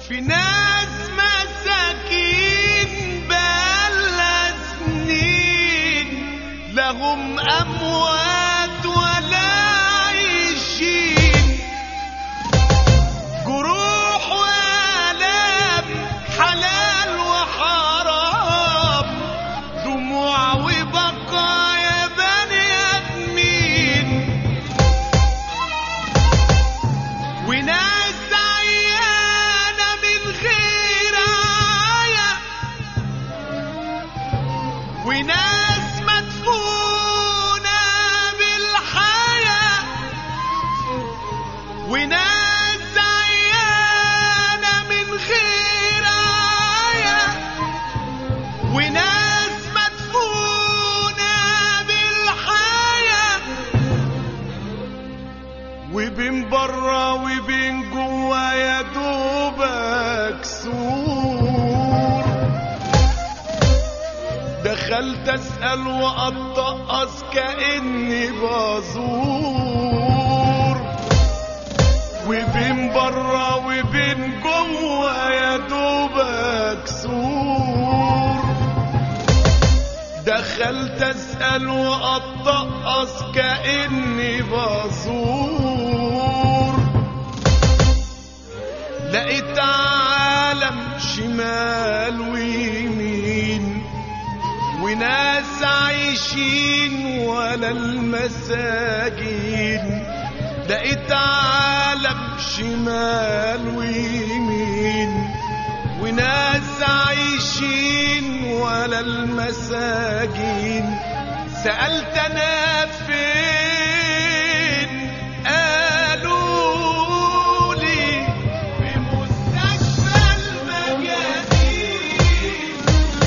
في ناس مساكين بقالها سنين لهم أموات ولا عايشين جروح وآلام حلال وحرام دموع وبقايا بني آدمين وناس عيانة من غير عاية وناس مدفونة بالحياة وناس عيانة من غير عاية وناس مدفونة بالحياة وبين برا وبين جوا يا دوبك سور دخلت اسال واتقص كاني بزور وبين برا وبين جوا يا دوبك سور دخلت اسال واتقص كاني بزور لقيت عالم شمال ويمين وناس عايشين ولا المساجين لقيت عالم شمال ويمين وناس عايشين ولا المساجين سألت أنا فين قالوا لي في مستشفى المجانين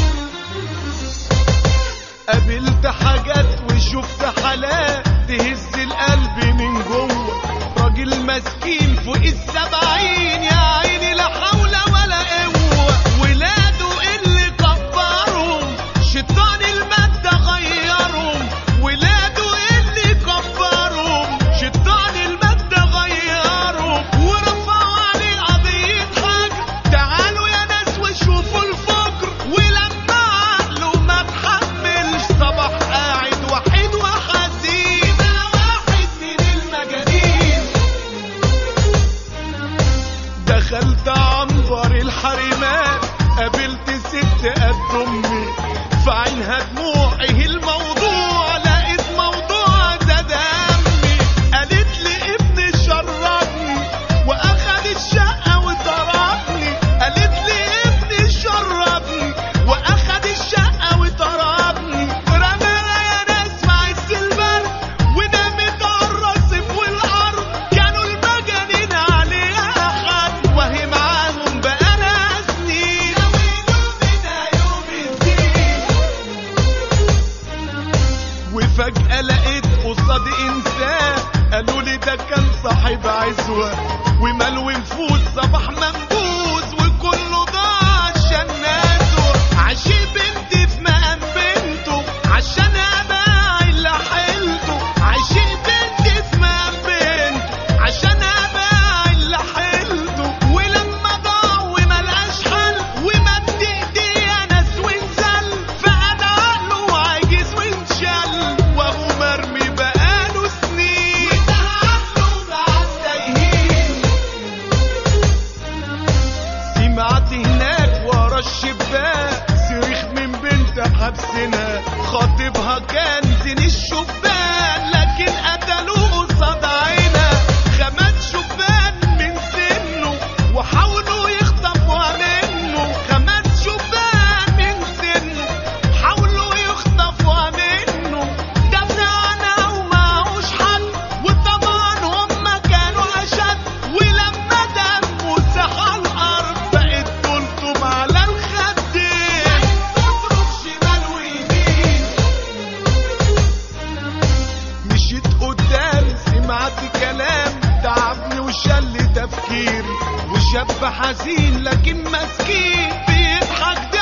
قابلت حاجات وشفت حالات تهز القلب من جوه راجل مسكين فوق السبعين يا عيني لا حول ولا قوة ولاده اللي كبرهم شيطان المادة غيرهم ولاده اللي كبرهم شيطان المادة غيرهم ورفعوا عليه قضية حجر تعالوا يا ناس وشوفوا الفجر ولما عقله ما تحملش صباح قاعد وحيد وحزين ده واحد من المجانين دخلت عنبر الحريمات قابلت ست قد امي في عينها دموع ايه الموضوع لقيت موضوع ده دمي قالت لي ابني شربني واخد الشقه وضربني قالت لي ابني شربني واخد الشقه وضربني رماها يا ناس في عز البرد ونامت على الرصيف والارض كانوا المجانين عليها خد وهي معاهم بقالها سنين منها يوم الدين وفجأة لقيت قصاد إنسان قالوا لي ده كان صاحب عزوة وملو نفوس صباح منبوس وكله ضاع عشان ناسه عشي بنتي في مقام بنته عشان اباع اللي حيلته عشي بنتي في مقام بنته عشان اباع اللي حيلته ولما ضاع وملقاش حل ومد ايديه ناس وانزل فقد عقله وعجز وانشل وابو مرمي بقاله سنين وده عقله مع التايهين سمعت هناك ورا الشباك صريخ من بنت حبسنا خاطبها كان زين الشبان لكن قتلوه قصاد عينها خمس شبان من سنه وحاولوا يخطفوها منه خمس شبان من سنه حاولوا يخطفوها منه دافع عنها ومعهوش حد وطبعا هما كانوا اشد ولما دمه ساح على الارض بقت طولته على الخدين تضرب شمال ويمين مشيت قدام سمعت كلام تعبني وشل تفكيري وشاب حزين لكن مسكين بيضحك